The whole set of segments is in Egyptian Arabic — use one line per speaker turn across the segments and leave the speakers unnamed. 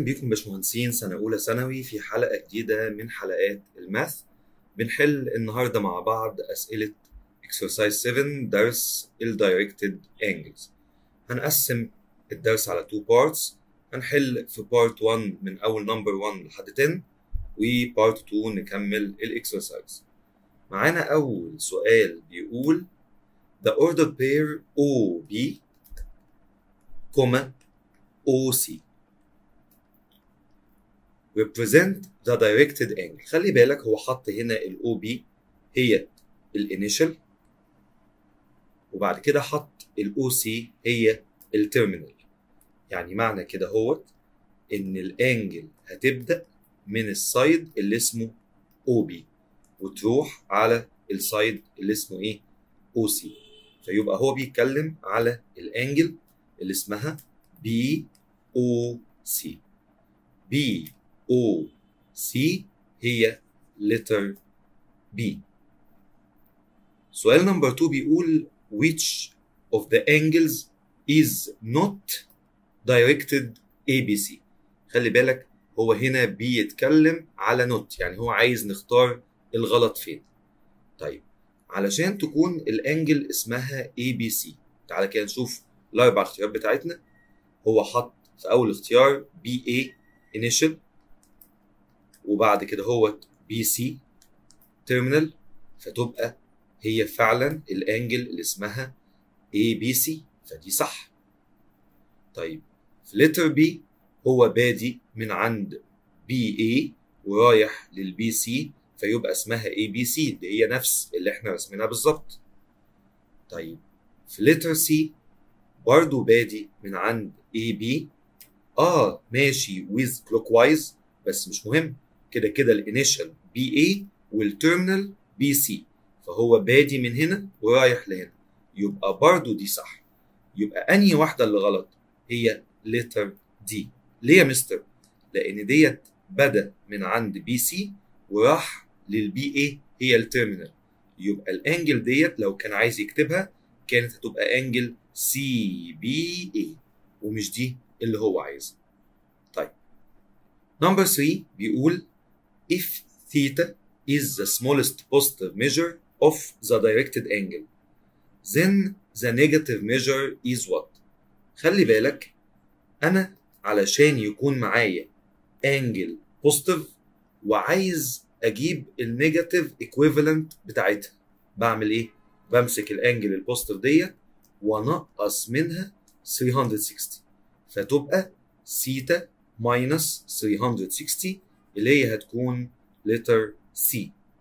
بيكم باشمهندسين سنة أولى ثانوي في حلقة جديدة من حلقات الماث بنحل النهاردة مع بعض أسئلة exercise 7 درس ال directed angles هنقسم الدرس على two parts هنحل في part 1 من أول number 1 لحد 10 و part 2 نكمل الإكسرسايز معانا أول سؤال بيقول the ordered pair OB كوما OC represent the directed angle خلي بالك هو حط هنا ال OB هي الانيشال وبعد كده حط ال OC هي التيرمينال يعني معنى كده هو ان الانجل هتبدا من السايد اللي اسمه OB وتروح على السايد اللي اسمه ايه OC فيبقى هو بيتكلم على الانجل اللي اسمها BOC BOC هي letter B سؤال نمبر 2 بيقول which of the angles is not directed ABC خلي بالك هو هنا بيتكلم على not يعني هو عايز نختار الغلط فين طيب علشان تكون الانجل اسمها ABC تعالى كده نشوف الاربع اختيارات بتاعتنا هو حط في اول اختيار BA initial وبعد كده هو BC terminal فتبقى هي فعلا الانجل اللي اسمها ABC فدي صح طيب في letter B هو بادي من عند BA ورايح للبي سي فيبقى اسمها اي بي سي اللي هي نفس اللي احنا رسمينها بالظبط طيب في لتر سي برضو بادي من عند اي بي اه ماشي with clockwise بس مش مهم كده كده الانيشال بي اي والتيرمينال بي سي فهو بادي من هنا ورايح لهنا يبقى برضو دي صح يبقى انهي واحده اللي غلط هي لتر دي ليه يا مستر لان ديت بدا من عند بي سي وراح للبي اي هي التيرمينال يبقى الانجل ديت لو كان عايز يكتبها كانت هتبقى انجل سي بي اي ومش دي اللي هو عايزها طيب نمبر 3 بيقول if theta is the smallest positive measure of the directed angle then the negative measure is what خلي بالك انا علشان يكون معايا انجل بوزيتيف وعايز اجيب النيجاتيف ايكويفالنت بتاعتها بعمل ايه بمسك الانجل البوزيتيف ديت وانقص منها 360 فتبقى سيتا ماينس 360 اللي هي هتكون letter C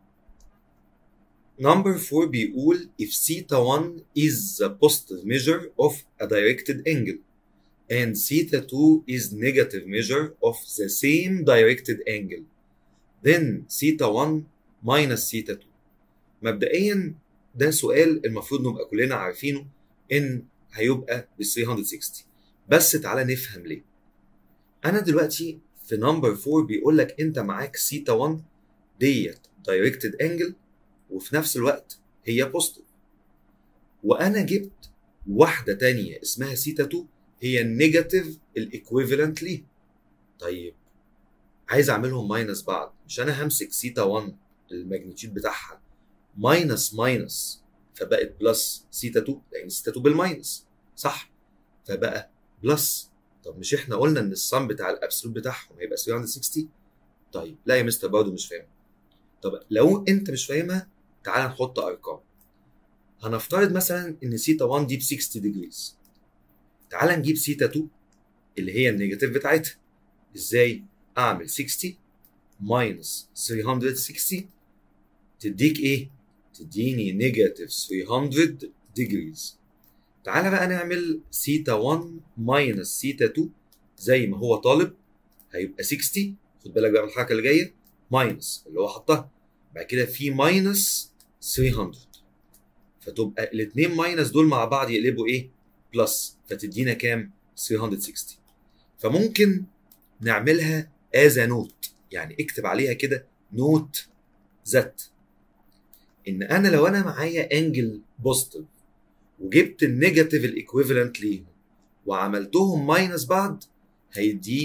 Number 4 بيقول if theta 1 is the positive measure of a directed angle and theta 2 is negative measure of the same directed angle then theta 1 minus theta 2 مبدئيا ده سؤال المفروض نبقى كلنا عارفينه ان هيبقى ب 360 بس تعالى نفهم ليه انا دلوقتي في نمبر 4 بيقول لك انت معاك سيتا 1 ديت دايركتد انجل وفي نفس الوقت هي بوزيتيف وانا جبت واحده تانية اسمها سيتا 2 هي النيجاتيف الايكويفالنت ليه طيب عايز اعملهم ماينس بعض مش انا همسك سيتا 1 الماجنتيود بتاعها ماينس ماينس فبقت بلس سيتا 2 لان سيتا 2 بالماينس صح فبقى بلس طب مش احنا قلنا ان الصم بتاع الابسولوت بتاعهم هيبقى 360 طيب لا يا مستر برضه مش فاهم طب لو انت مش فاهمها تعال نحط ارقام هنفترض مثلا ان سيتا 1 دي ب 60 ديجريز تعال نجيب سيتا 2 اللي هي النيجاتيف بتاعتها ازاي اعمل 60 ماينس 360 تديك ايه تديني نيجاتيف 300 ديجريز تعالى بقى نعمل سيتا 1 ماينس سيتا 2 زي ما هو طالب هيبقى 60 خد بالك بقى من الحركه اللي جايه ماينس اللي هو حطها بعد كده في ماينس 300 فتبقى الاثنين ماينس دول مع بعض يقلبوا ايه بلس فتدينا كام 360 فممكن نعملها از نوت يعني اكتب عليها كده نوت ذات ان انا لو انا معايا انجل بوزيتيف وجبت النيجاتيف الايكويفالنت ليهم وعملتهم ماينس بعض هيديني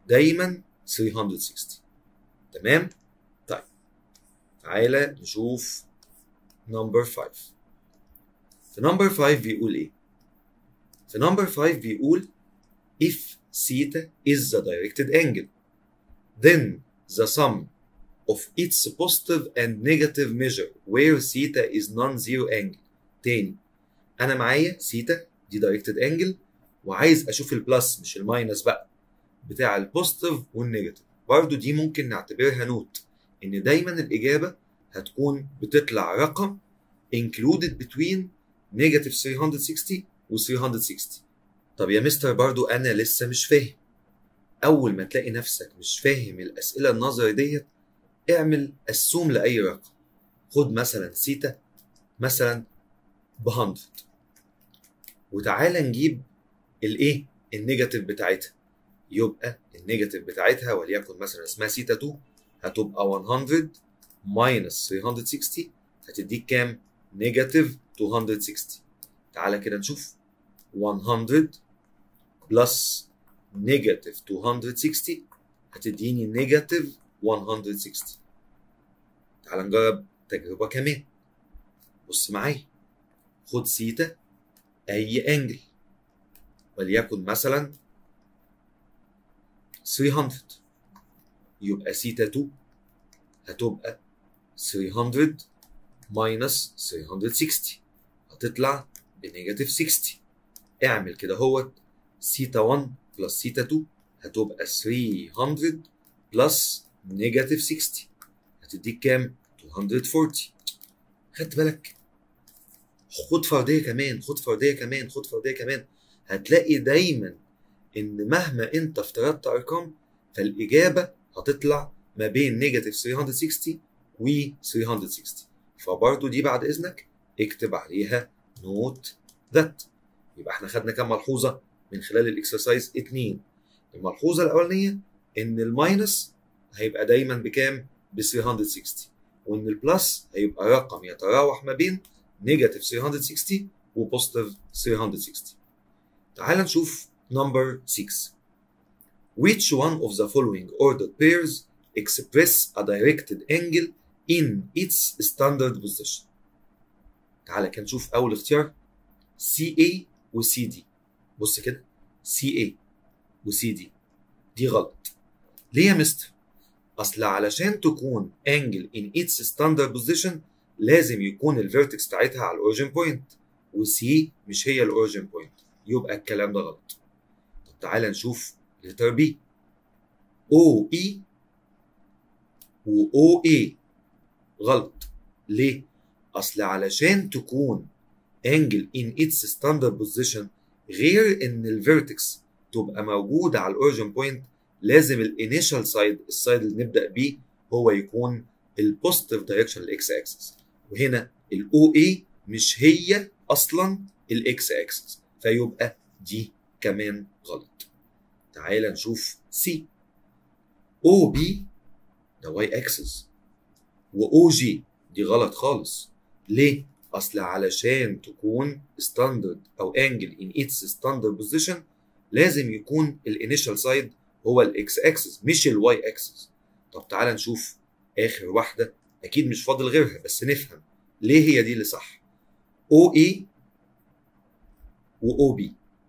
دايما 360 تمام طيب تعالى نشوف نمبر 5 في نمبر 5 بيقول ايه في نمبر 5 بيقول if theta is the directed angle then the sum of its positive and negative measure where theta is non-zero angle تاني انا معايا theta دي directed angle وعايز اشوف البلس مش الماينس بقى بتاع البوزيتيف والنيجاتيف برضو دي ممكن نعتبرها نوت ان دايما الاجابه هتكون بتطلع رقم included between negative 360 و 360 طب يا مستر برضو انا لسه مش فاهم اول ما تلاقي نفسك مش فاهم الاسئله النظري ديت اعمل اسوم لاي رقم خد مثلا سيتا مثلا ب 100 وتعالى نجيب الايه النيجاتيف بتاعتها يبقى النيجاتيف بتاعتها وليكن مثلا اسمها سيتا 2 هتبقى 100 ماينس 360 هتديك كام؟ نيجاتيف 260 تعالى كده نشوف 100 بلس نيجاتيف 260 هتديني نيجاتيف 160 تعال نجرب تجربة كمان بص معايا خد سيتا أي أنجل وليكن مثلا 300 يبقى سيتا 2 هتبقى 300 ماينس 360 هتطلع بنيجاتيف 60 اعمل كده هوت سيتا 1 بلس سيتا 2 هتبقى 300 بلس نيجاتيف 60 هتديك كام؟ 240 خدت بالك؟ خد فرديه كمان خد فرديه كمان خد فرديه كمان هتلاقي دايما ان مهما انت افترضت ارقام فالاجابه هتطلع ما بين نيجاتيف 360 و 360 فبرضه دي بعد اذنك اكتب عليها نوت ذات يبقى احنا خدنا كام ملحوظه من خلال الاكسرسايز 2 الملحوظه الاولانيه ان الماينس هيبقى دايما بكام ب 360 وان البلس هيبقى رقم يتراوح ما بين نيجاتيف 360 وبوزيتيف 360 تعال نشوف نمبر 6 Which one of the following ordered pairs express a directed angle in its standard position تعال كده نشوف اول اختيار CA و CD بص كده CA و CD دي غلط ليه يا مستر اصل علشان تكون angle in its standard position لازم يكون الفيرتكس بتاعتها على الاوريجن بوينت وسي مش هي الاوريجن بوينت يبقى الكلام ده غلط طب تعالى نشوف لتر بي او اي و او اي غلط ليه اصل علشان تكون angle in its standard position غير ان الفيرتكس تبقى موجوده على الاوريجن بوينت لازم الانيشال سايد السايد اللي نبدا بيه هو يكون البوزيتيف دايركشن الاكس اكسس وهنا الاو اي مش هي اصلا الاكس اكسس فيبقى دي كمان غلط تعال نشوف سي او بي ده واي اكسس واو جي دي غلط خالص ليه اصل علشان تكون ستاندرد او انجل ان اتس ستاندرد بوزيشن لازم يكون الانيشال سايد هو الاكس اكسس مش الواي اكسس طب تعال نشوف اخر واحده اكيد مش فاضل غيرها بس نفهم ليه هي دي اللي صح او اي و او بي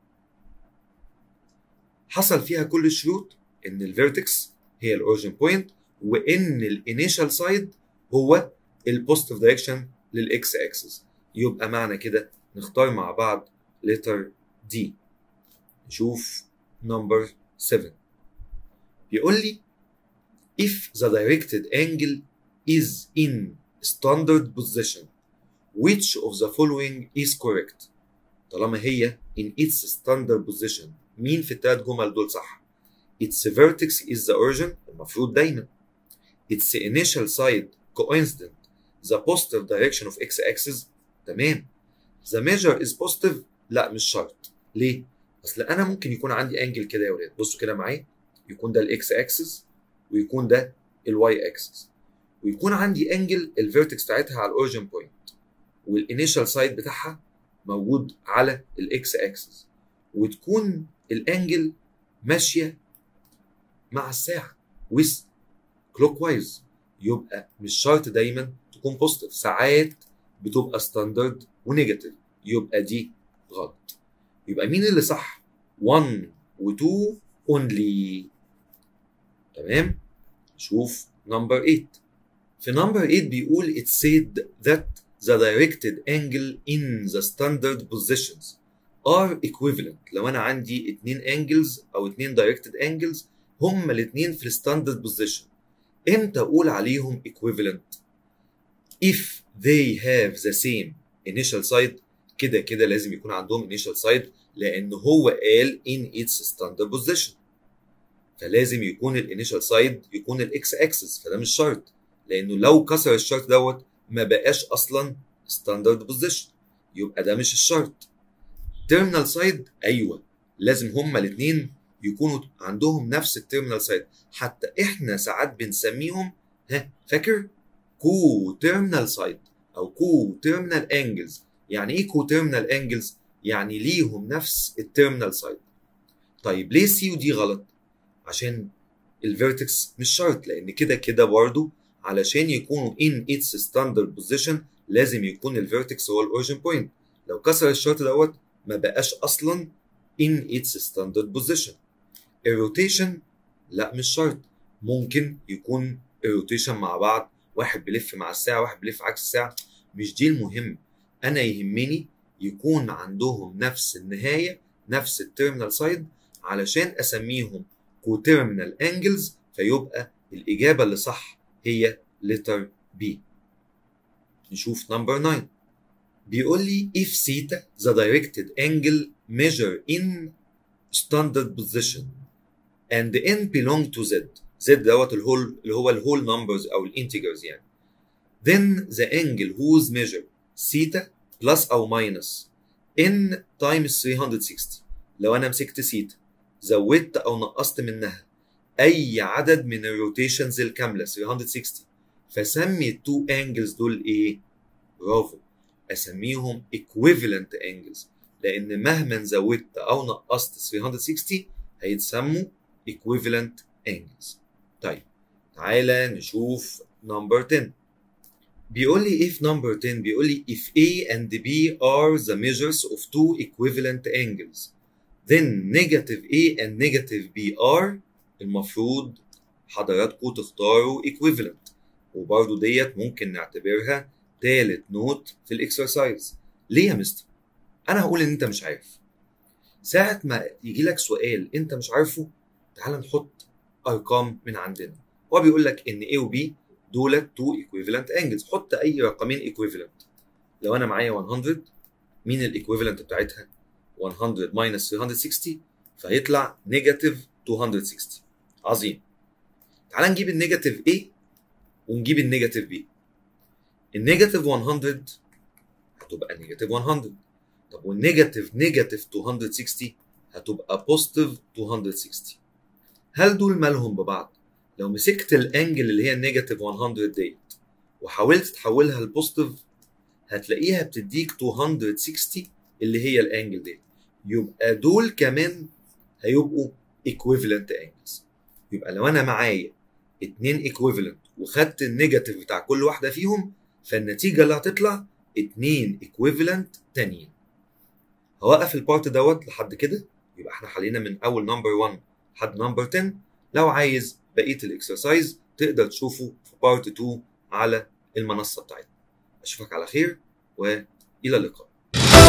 حصل فيها كل الشروط ان الفيرتكس هي الاوريجن بوينت وان الانيشال سايد هو البوزيتيف دايركشن للاكس اكسس يبقى معنى كده نختار مع بعض لتر دي نشوف نمبر 7 بيقول لي if the directed angle is in standard position which of the following is correct طالما هي in its standard position مين في التلات جمل دول صح its vertex is the origin المفروض دايما its initial side coincident the positive direction of x axis تمام the measure is positive لا مش شرط ليه اصل انا ممكن يكون عندي انجل كده يا ولاد بصوا كده معايا يكون ده الاكس اكسس ويكون ده الواي اكسس ويكون عندي انجل الفيرتكس بتاعتها على الاوريجن بوينت والانيشال سايد بتاعها موجود على الاكس اكسس وتكون الانجل ماشيه مع الساعه with clockwise يبقى مش شرط دايما تكون بوزيتيف ساعات بتبقى ستاندرد ونيجاتيف يبقى دي غلط يبقى مين اللي صح 1 و2 only تمام شوف نمبر 8 في نمبر 8 بيقول it said that the directed angle in the standard positions are equivalent لو انا عندي اتنين angles او اتنين directed angles هما الاتنين في الستاندرد بوزيشن امتى اقول عليهم equivalent if they have the same initial side كده كده لازم يكون عندهم initial side لان هو قال in its standard position فلازم يكون الانيشال سايد يكون الاكس اكسس فده مش شرط لانه لو كسر الشرط دوت ما بقاش اصلا ستاندرد بوزيشن يبقى ده مش الشرط تيرمينال سايد ايوه لازم هما الاثنين يكونوا عندهم نفس التيرمينال سايد حتى احنا ساعات بنسميهم ها فاكر كو تيرمينال سايد او كو تيرمينال انجلز يعني ايه كو تيرمينال انجلز يعني ليهم نفس التيرمينال سايد طيب ليه سي ودي غلط عشان الفيرتكس مش شرط لان كده كده برضه علشان يكونوا in its standard position لازم يكون الفيرتكس هو الاوريجن بوينت لو كسر الشرط دوت ما بقاش اصلا in its standard position الروتيشن لا مش شرط ممكن يكون الروتيشن مع بعض واحد بيلف مع الساعه واحد بيلف عكس الساعه مش دي المهم انا يهمني يكون عندهم نفس النهايه نفس التيرمينال سايد علشان اسميهم كوتيرمينال انجلز فيبقى الاجابه اللي صح هي لتر بي نشوف نمبر 9 بيقول لي if theta the directed angle measure in standard position and n belong to z z دوت الهول اللي هو الهول نمبرز او الانتجرز يعني then the angle whose measure theta plus او minus n times 360 لو انا مسكت ثيتا زودت او نقصت منها اي عدد من الروتيشنز الكامله 360 فسمي التو انجلز دول ايه؟ برافو اسميهم equivalent angles لان مهما زودت او نقصت 360 هيتسموا equivalent angles طيب تعالى نشوف نمبر 10 بيقول لي if number 10 بيقول لي if A and B are the measures of two equivalent angles then negative A and negative B are المفروض حضراتكم تختاروا equivalent وبرضه ديت ممكن نعتبرها تالت نوت في الاكسرسايز ليه يا مستر؟ انا هقول ان انت مش عارف ساعة ما يجي لك سؤال انت مش عارفه تعال نحط ارقام من عندنا هو بيقول لك ان A و B دولت تو equivalent angles حط اي رقمين equivalent لو انا معايا 100 مين الايكويفالنت بتاعتها 100 minus 360 فهيطلع نيجاتيف 260 عظيم تعال نجيب النيجاتيف A ونجيب النيجاتيف B النيجاتيف 100 هتبقى نيجاتيف 100 طب والنيجاتيف نيجاتيف 260 هتبقى بوزيتيف 260 هل دول مالهم ببعض؟ لو مسكت الانجل اللي هي النيجاتيف 100 ديت وحاولت تحولها لبوزيتيف هتلاقيها بتديك 260 اللي هي الانجل ديت يبقى دول كمان هيبقوا equivalent angles يبقى لو انا معايا اتنين equivalent وخدت النيجاتيف بتاع كل واحده فيهم فالنتيجه اللي هتطلع اتنين equivalent تانيين هوقف البارت دوت لحد كده يبقى احنا حلينا من اول نمبر 1 لحد نمبر 10 لو عايز بقيه الاكسرسايز تقدر تشوفه في بارت 2 على المنصه بتاعتنا اشوفك على خير والى اللقاء